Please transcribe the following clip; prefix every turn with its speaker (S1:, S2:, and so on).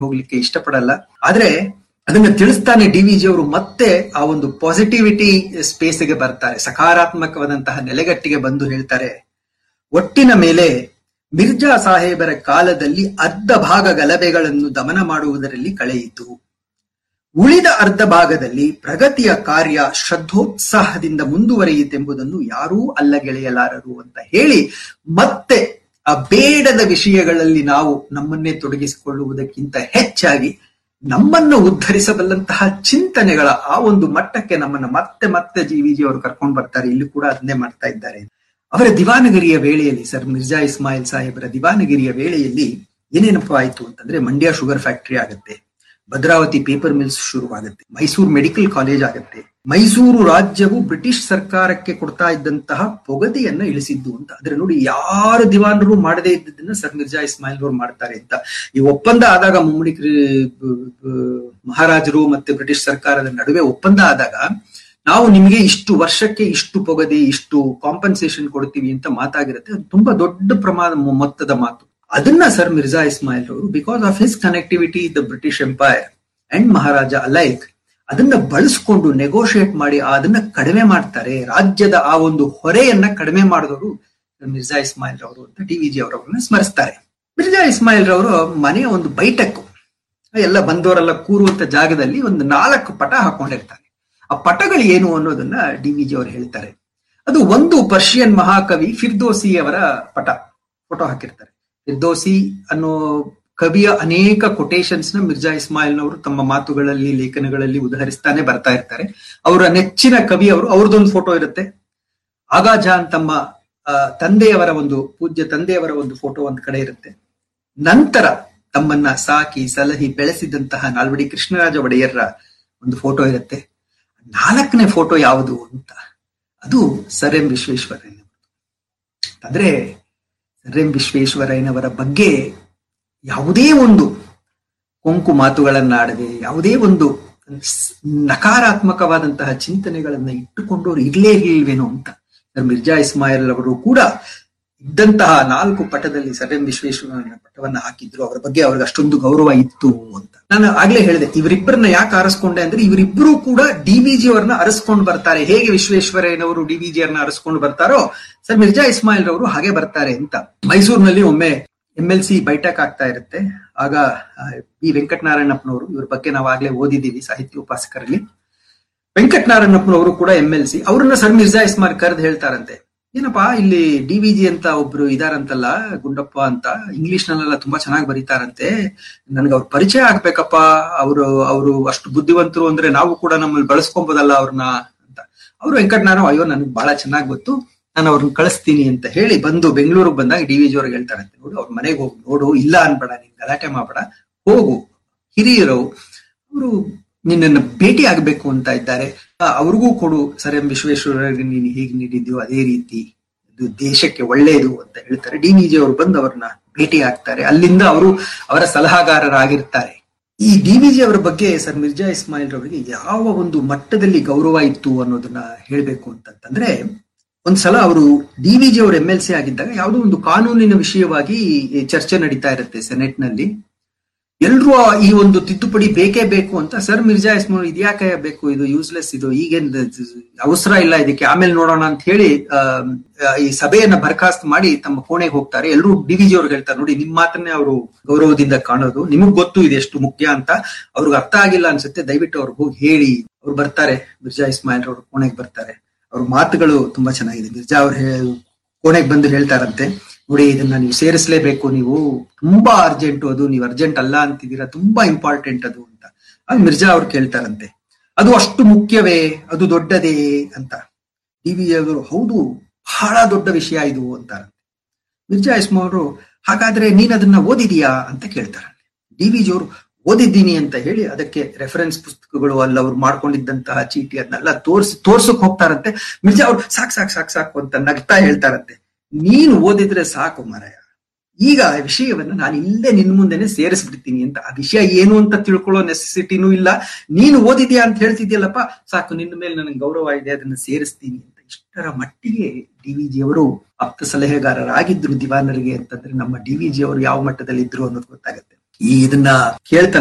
S1: ಹೋಗ್ಲಿಕ್ಕೆ ಇಷ್ಟಪಡಲ್ಲ ಆದ್ರೆ ಅದನ್ನ ತಿಳಿಸ್ತಾನೆ ಡಿ ವಿ ಜಿ ಅವರು ಮತ್ತೆ ಆ ಒಂದು ಪಾಸಿಟಿವಿಟಿ ಸ್ಪೇಸ್ಗೆ ಬರ್ತಾರೆ ಸಕಾರಾತ್ಮಕವಾದಂತಹ ನೆಲೆಗಟ್ಟಿಗೆ ಬಂದು ಹೇಳ್ತಾರೆ ಒಟ್ಟಿನ ಮೇಲೆ ಮಿರ್ಜಾ ಸಾಹೇಬರ ಕಾಲದಲ್ಲಿ ಅರ್ಧ ಭಾಗ ಗಲಭೆಗಳನ್ನು ದಮನ ಮಾಡುವುದರಲ್ಲಿ ಕಳೆಯಿತು ಉಳಿದ ಅರ್ಧ ಭಾಗದಲ್ಲಿ ಪ್ರಗತಿಯ ಕಾರ್ಯ ಶ್ರದ್ಧೋತ್ಸಾಹದಿಂದ ಮುಂದುವರಿಯಿತೆಂಬುದನ್ನು ಯಾರೂ ಅಲ್ಲಗೆಳೆಯಲಾರರು ಅಂತ ಹೇಳಿ ಮತ್ತೆ ಆ ಬೇಡದ ವಿಷಯಗಳಲ್ಲಿ ನಾವು ನಮ್ಮನ್ನೇ ತೊಡಗಿಸಿಕೊಳ್ಳುವುದಕ್ಕಿಂತ ಹೆಚ್ಚಾಗಿ ನಮ್ಮನ್ನು ಉದ್ಧರಿಸಬಲ್ಲಂತಹ ಚಿಂತನೆಗಳ ಆ ಒಂದು ಮಟ್ಟಕ್ಕೆ ನಮ್ಮನ್ನ ಮತ್ತೆ ಮತ್ತೆ ಜಿ ವಿ ಜಿ ಅವರು ಕರ್ಕೊಂಡು ಬರ್ತಾರೆ ಇಲ್ಲಿ ಕೂಡ ಅದನ್ನೇ ಮಾಡ್ತಾ ಇದ್ದಾರೆ ಅವರ ದಿವಾನಗಿರಿಯ ವೇಳೆಯಲ್ಲಿ ಸರ್ ಮಿರ್ಜಾ ಇಸ್ಮಾಯಿಲ್ ಸಾಹೇಬರ ದಿವಾನಗಿರಿಯ ವೇಳೆಯಲ್ಲಿ ಏನೇನಪ್ಪ ಆಯ್ತು ಅಂತಂದ್ರೆ ಮಂಡ್ಯ ಶುಗರ್ ಫ್ಯಾಕ್ಟರಿ ಆಗುತ್ತೆ ಭದ್ರಾವತಿ ಪೇಪರ್ ಮಿಲ್ಸ್ ಶುರುವಾಗುತ್ತೆ ಮೈಸೂರು ಮೆಡಿಕಲ್ ಕಾಲೇಜ್ ಆಗುತ್ತೆ ಮೈಸೂರು ರಾಜ್ಯವು ಬ್ರಿಟಿಷ್ ಸರ್ಕಾರಕ್ಕೆ ಕೊಡ್ತಾ ಇದ್ದಂತಹ ಪೊಗದೆಯನ್ನ ಇಳಿಸಿದ್ದು ಅಂತ ಆದ್ರೆ ನೋಡಿ ಯಾರು ದಿವಾನರು ಮಾಡದೇ ಇದ್ದದನ್ನ ಸರ್ ಮಿರ್ಜಾ ಇಸ್ಮಾಯಿಲ್ ಅವರು ಮಾಡ್ತಾರೆ ಅಂತ ಈ ಒಪ್ಪಂದ ಆದಾಗ ಮುಮ್ಮಡಿ ಮಹಾರಾಜರು ಮತ್ತೆ ಬ್ರಿಟಿಷ್ ಸರ್ಕಾರದ ನಡುವೆ ಒಪ್ಪಂದ ಆದಾಗ ನಾವು ನಿಮಗೆ ಇಷ್ಟು ವರ್ಷಕ್ಕೆ ಇಷ್ಟು ಪೊಗದೆ ಇಷ್ಟು ಕಾಂಪನ್ಸೇಷನ್ ಕೊಡ್ತೀವಿ ಅಂತ ಮಾತಾಗಿರುತ್ತೆ ಅದು ತುಂಬಾ ದೊಡ್ಡ ಪ್ರಮಾಣ ಮೊತ್ತದ ಮಾತು ಅದನ್ನ ಸರ್ ಮಿರ್ಜಾ ಇಸ್ಮಾಯಿಲ್ ಅವರು because of his connectivity the British empire and maharaja alike ಅದನ್ನ ಬಳಸ್ಕೊಂಡು ನೆಗೋಷಿಯೇಟ್ ಮಾಡಿ ಅದನ್ನ ಕಡಿಮೆ ಮಾಡ್ತಾರೆ ರಾಜ್ಯದ ಆ ಒಂದು ಹೊರೆಯನ್ನ ಕಡಿಮೆ ಮಾಡಿದವರು ಮಿರ್ಜಾ ಇಸ್ಮಾಯಿಲ್ ಅವರು ಅಂತ ಟಿ ವಿ ಜಿ ಅವರವ್ರನ್ನ ಸ್ಮರಿಸ್ತಾರೆ ಮಿರ್ಜಾ ಇಸ್ಮಾಯಿಲ್ ರವರು ಮನೆಯ ಒಂದು ಬೈಟಕ್ಕು ಎಲ್ಲ ಬಂದವರೆಲ್ಲ ಕೂರುವಂತ ಜಾಗದಲ್ಲಿ ಒಂದು ನಾಲ್ಕು ಪಟ ಹಾಕೊಂಡಿರ್ತಾರೆ ಆ ಪಟಗಳು ಏನು ಅನ್ನೋದನ್ನ ಡಿ ವಿ ಜಿ ಅವರು ಹೇಳ್ತಾರೆ ಅದು ಒಂದು ಪರ್ಷಿಯನ್ ಮಹಾಕವಿ ಫಿರ್ದೋಸಿ ಅವರ ಪಟ ಫೋಟೋ ಹಾಕಿರ್ತಾರೆ ಫಿರ್ದೋಸಿ ಅನ್ನೋ ಕವಿಯ ಅನೇಕ ಕೊಟೇಶನ್ಸ್ ನ ಮಿರ್ಜಾ ಇಸ್ಮಾಯಿಲ್ ನವರು ತಮ್ಮ ಮಾತುಗಳಲ್ಲಿ ಲೇಖನಗಳಲ್ಲಿ ಉದಾಹರಿಸ್ತಾನೆ ಬರ್ತಾ ಇರ್ತಾರೆ ಅವರ ನೆಚ್ಚಿನ ಕವಿ ಅವರು ಅವ್ರದ್ದೊಂದು ಫೋಟೋ ಇರುತ್ತೆ ಆಗಾ ಜಾನ್ ತಮ್ಮ ತಂದೆಯವರ ಒಂದು ಪೂಜ್ಯ ತಂದೆಯವರ ಒಂದು ಫೋಟೋ ಒಂದ್ ಕಡೆ ಇರುತ್ತೆ ನಂತರ ತಮ್ಮನ್ನ ಸಾಕಿ ಸಲಹಿ ಬೆಳೆಸಿದಂತಹ ನಾಲ್ವಡಿ ಕೃಷ್ಣರಾಜ ಒಡೆಯರ್ರ ಒಂದು ಫೋಟೋ ಇರುತ್ತೆ ನಾಲ್ಕನೇ ಫೋಟೋ ಯಾವುದು ಅಂತ ಅದು ಸರ್ ಎಂ ವಿಶ್ವೇಶ್ವರಯ್ಯನವರು ಅಂದ್ರೆ ಸರ್ ಎಂ ವಿಶ್ವೇಶ್ವರಯ್ಯನವರ ಬಗ್ಗೆ ಯಾವುದೇ ಒಂದು ಕೊಂಕು ಮಾತುಗಳನ್ನಾಡದೆ ಯಾವುದೇ ಒಂದು ನಕಾರಾತ್ಮಕವಾದಂತಹ ಚಿಂತನೆಗಳನ್ನ ಇಟ್ಟುಕೊಂಡವ್ರು ಇರ್ಲೇ ಇರ್ಲಿಲ್ವೇನೋ ಅಂತ ಸರ್ ಮಿರ್ಜಾ ಇಸ್ಮಾಯಿಲ್ ಅವರು ಕೂಡ ಇದ್ದಂತಹ ನಾಲ್ಕು ಪಟದಲ್ಲಿ ಸರ್ ಎಂ ವಿಶ್ವೇಶ್ವರಯ್ಯನ ಪಟವನ್ನ ಹಾಕಿದ್ರು ಅವರ ಬಗ್ಗೆ ಅವ್ರಿಗೆ ಅಷ್ಟೊಂದು ಗೌರವ ಇತ್ತು ಅಂತ ನಾನು ಆಗ್ಲೇ ಹೇಳಿದೆ ಇವರಿಬ್ಬರನ್ನ ಯಾಕೆ ಅರಸ್ಕೊಂಡೆ ಅಂದ್ರೆ ಇವರಿಬ್ಬರು ಕೂಡ ಡಿ ವಿ ಜಿ ಅವರನ್ನ ಅರಸ್ಕೊಂಡು ಬರ್ತಾರೆ ಹೇಗೆ ವಿಶ್ವೇಶ್ವರಯ್ಯನವರು ಡಿ ವಿ ಜಿ ಅವರನ್ನ ಅರಸ್ಕೊಂಡು ಬರ್ತಾರೋ ಸರ್ ಮಿರ್ಜಾ ಇಸ್ಮಾಯಿಲ್ ರವರು ಹಾಗೆ ಬರ್ತಾರೆ ಅಂತ ಮೈಸೂರಿನಲ್ಲಿ ಒಮ್ಮೆ ಎಂ ಎಲ್ ಸಿ ಬೈಠಕ್ ಆಗ್ತಾ ಇರುತ್ತೆ ಆಗ ಬಿ ವೆಂಕಟನಾರಾಯಣಪ್ಪನವರು ಇವ್ರ ಬಗ್ಗೆ ನಾವು ಆಗ್ಲೇ ಓದಿದ್ದೀವಿ ಸಾಹಿತ್ಯ ಉಪಾಸಕರಲ್ಲಿ ವೆಂಕಟನಾರಾಯಣಪ್ಪನವರು ಕೂಡ ಎಂ ಎಲ್ ಸಿ ಅವ್ರನ್ನ ಸರ್ ಮಿರ್ಜಾ ಇಸ್ಮಾಯಿಲ್ ಕರೆದು ಹೇಳ್ತಾರಂತೆ ಏನಪ್ಪಾ ಇಲ್ಲಿ ಡಿ ವಿ ಜಿ ಅಂತ ಒಬ್ರು ಇದಾರಂತಲ್ಲ ಗುಂಡಪ್ಪ ಅಂತ ಇಂಗ್ಲಿಷ್ ನಲ್ಲೆಲ್ಲ ತುಂಬಾ ಚೆನ್ನಾಗಿ ಬರೀತಾರಂತೆ ನನ್ಗೆ ಅವ್ರ ಪರಿಚಯ ಆಗ್ಬೇಕಪ್ಪ ಅವರು ಅವರು ಅಷ್ಟು ಬುದ್ಧಿವಂತರು ಅಂದ್ರೆ ನಾವು ಕೂಡ ನಮ್ಮಲ್ಲಿ ಬಳಸ್ಕೊಬೋದಲ್ಲ ಅವ್ರನ್ನ ಅಂತ ಅವ್ರು ವೆಂಕಟನಾರಾಯಣ ಅಯ್ಯೋ ನನ್ಗೆ ಬಹಳ ಚೆನ್ನಾಗಿ ಗೊತ್ತು ನಾನು ಅವ್ರನ್ನ ಕಳಿಸ್ತೀನಿ ಅಂತ ಹೇಳಿ ಬಂದು ಬೆಂಗಳೂರಿಗೆ ಬಂದಾಗ ಡಿ ವಿ ಜಿ ಅವ್ರಿಗೆ ಹೇಳ್ತಾರಂತೆ ನೋಡು ಅವ್ರ ಮನೆಗೆ ಹೋಗಿ ನೋಡು ಇಲ್ಲ ಅನ್ಬೇಡ ನೀನ್ ಗಲಾಟೆ ಮಾಡ್ಬೇಡ ಹೋಗು ಹಿರಿಯರು ಅವರು ನಿನ್ನನ್ನು ಭೇಟಿ ಆಗ್ಬೇಕು ಅಂತ ಇದ್ದಾರೆ ಅವ್ರಿಗೂ ಕೊಡು ಸರ್ ಎಂ ವಿಶ್ವೇಶ್ವರರಿಗೆ ನೀನು ಹೇಗೆ ನೀಡಿದ್ಯೋ ಅದೇ ರೀತಿ ಇದು ದೇಶಕ್ಕೆ ಒಳ್ಳೆಯದು ಅಂತ ಹೇಳ್ತಾರೆ ಡಿ ವಿ ಜಿ ಅವರು ಬಂದು ಅವ್ರನ್ನ ಭೇಟಿ ಆಗ್ತಾರೆ ಅಲ್ಲಿಂದ ಅವರು ಅವರ ಸಲಹಾಗಾರರಾಗಿರ್ತಾರೆ ಈ ಡಿ ವಿ ಜಿ ಅವರ ಬಗ್ಗೆ ಸರ್ ಮಿರ್ಜಾ ಇಸ್ಮಾಯಿಲ್ ರವರಿಗೆ ಯಾವ ಒಂದು ಮಟ್ಟದಲ್ಲಿ ಗೌರವ ಇತ್ತು ಅನ್ನೋದನ್ನ ಹೇಳ್ಬೇಕು ಅಂತಂದ್ರೆ ಒಂದ್ಸಲ ಅವರು ಡಿ ವಿ ಜಿ ಅವರು ಎಂ ಎಲ್ ಸಿ ಆಗಿದ್ದಾಗ ಯಾವುದೋ ಒಂದು ಕಾನೂನಿನ ವಿಷಯವಾಗಿ ಚರ್ಚೆ ನಡೀತಾ ಇರುತ್ತೆ ಸೆನೆಟ್ ನಲ್ಲಿ ಎಲ್ರೂ ಈ ಒಂದು ತಿದ್ದುಪಡಿ ಬೇಕೇ ಬೇಕು ಅಂತ ಸರ್ ಮಿರ್ಜಾ ಇಸ್ಮಾಯಿಲ್ ಇದ್ಯಾಕೆ ಬೇಕು ಇದು ಯೂಸ್ಲೆಸ್ ಇದು ಈಗೇನ್ ಅವಸರ ಇಲ್ಲ ಇದಕ್ಕೆ ಆಮೇಲೆ ನೋಡೋಣ ಅಂತ ಹೇಳಿ ಈ ಸಭೆಯನ್ನ ಬರ್ಖಾಸ್ತ್ ಮಾಡಿ ತಮ್ಮ ಕೋಣೆಗೆ ಹೋಗ್ತಾರೆ ಎಲ್ಲರೂ ಡಿ ವಿ ಜಿ ಅವ್ರಿಗೆ ಹೇಳ್ತಾರೆ ನೋಡಿ ನಿಮ್ ಮಾತನ್ನೇ ಅವರು ಗೌರವದಿಂದ ಕಾಣೋದು ನಿಮಗ್ ಗೊತ್ತು ಇದು ಎಷ್ಟು ಮುಖ್ಯ ಅಂತ ಅವ್ರಿಗೆ ಅರ್ಥ ಆಗಿಲ್ಲ ಅನ್ಸುತ್ತೆ ದಯವಿಟ್ಟು ಅವ್ರಿಗೆ ಹೋಗಿ ಹೇಳಿ ಅವ್ರು ಬರ್ತಾರೆ ಮಿರ್ಜಾ ಇಸ್ಮಾಯಿಲ್ ಅವ್ರ ಕೋಣೆಗೆ ಬರ್ತಾರೆ ಅವ್ರ ಮಾತುಗಳು ತುಂಬಾ ಚೆನ್ನಾಗಿದೆ ಮಿರ್ಜಾ ಅವ್ರು ಕೋಣೆಗೆ ಬಂದು ಹೇಳ್ತಾರಂತೆ ನೋಡಿ ಇದನ್ನ ನೀವು ಸೇರಿಸಲೇಬೇಕು ನೀವು ತುಂಬಾ ಅರ್ಜೆಂಟ್ ಅದು ನೀವು ಅರ್ಜೆಂಟ್ ಅಲ್ಲ ಅಂತಿದ್ದೀರಾ ತುಂಬಾ ಇಂಪಾರ್ಟೆಂಟ್ ಅದು ಅಂತ ಆಗ ಮಿರ್ಜಾ ಅವ್ರು ಕೇಳ್ತಾರಂತೆ ಅದು ಅಷ್ಟು ಮುಖ್ಯವೇ ಅದು ದೊಡ್ಡದೇ ಅಂತ ಟಿ ವಿ ಅವರು ಹೌದು ಬಹಳ ದೊಡ್ಡ ವಿಷಯ ಇದು ಅಂತಾರಂತೆ ಮಿರ್ಜಾ ಇಸ್ಮಾ ಅವರು ಹಾಗಾದ್ರೆ ನೀನ್ ಅದನ್ನ ಓದಿದೀಯಾ ಅಂತ ಕೇಳ್ತಾರಂತೆ ಡಿ ವಿ ಜಿ ಅವರು ಓದಿದ್ದೀನಿ ಅಂತ ಹೇಳಿ ಅದಕ್ಕೆ ರೆಫರೆನ್ಸ್ ಪುಸ್ತಕಗಳು ಅಲ್ಲ ಅವ್ರು ಮಾಡ್ಕೊಂಡಿದ್ದಂತಹ ಚೀಟಿ ಅದನ್ನೆಲ್ಲ ತೋರ್ಸಿ ತೋರ್ಸಕ್ ಹೋಗ್ತಾರಂತೆ ಮಿರ್ಜಾ ಅವ್ರು ಸಾಕ್ ಸಾಕ್ ಸಾಕ್ ಸಾಕು ಅಂತ ನಗ್ತಾ ಹೇಳ್ತಾರಂತೆ ನೀನು ಓದಿದ್ರೆ ಸಾಕು ಮಾರಾಯ ಈಗ ಆ ವಿಷಯವನ್ನ ನಾನು ಇಲ್ಲೇ ನಿನ್ ಮುಂದೆನೆ ಸೇರಿಸ್ಬಿಡ್ತೀನಿ ಅಂತ ಆ ವಿಷಯ ಏನು ಅಂತ ತಿಳ್ಕೊಳ್ಳೋ ನೆಸೆಸಿಟಿನೂ ಇಲ್ಲ ನೀನು ಓದಿದ್ಯಾ ಅಂತ ಹೇಳ್ತಿದ್ಯಲ್ಲಪ್ಪ ಸಾಕು ನಿನ್ನ ಮೇಲೆ ನನಗೆ ಗೌರವ ಇದೆ ಅದನ್ನ ಸೇರಿಸ್ತೀನಿ ಅಂತ ಇಷ್ಟರ ಮಟ್ಟಿಗೆ ಡಿ ವಿ ಜಿ ಅವರು ಆಪ್ತ ಸಲಹೆಗಾರರಾಗಿದ್ರು ದಿವಾನರಿಗೆ ಅಂತಂದ್ರೆ ನಮ್ಮ ಡಿ ವಿ ಜಿ ಅವರು ಯಾವ ಮಟ್ಟದಲ್ಲಿ ಇದ್ರು ಅನ್ನೋದು ಗೊತ್ತಾಗುತ್ತೆ ಈ ಇದನ್ನ ಕೇಳ್ತಾ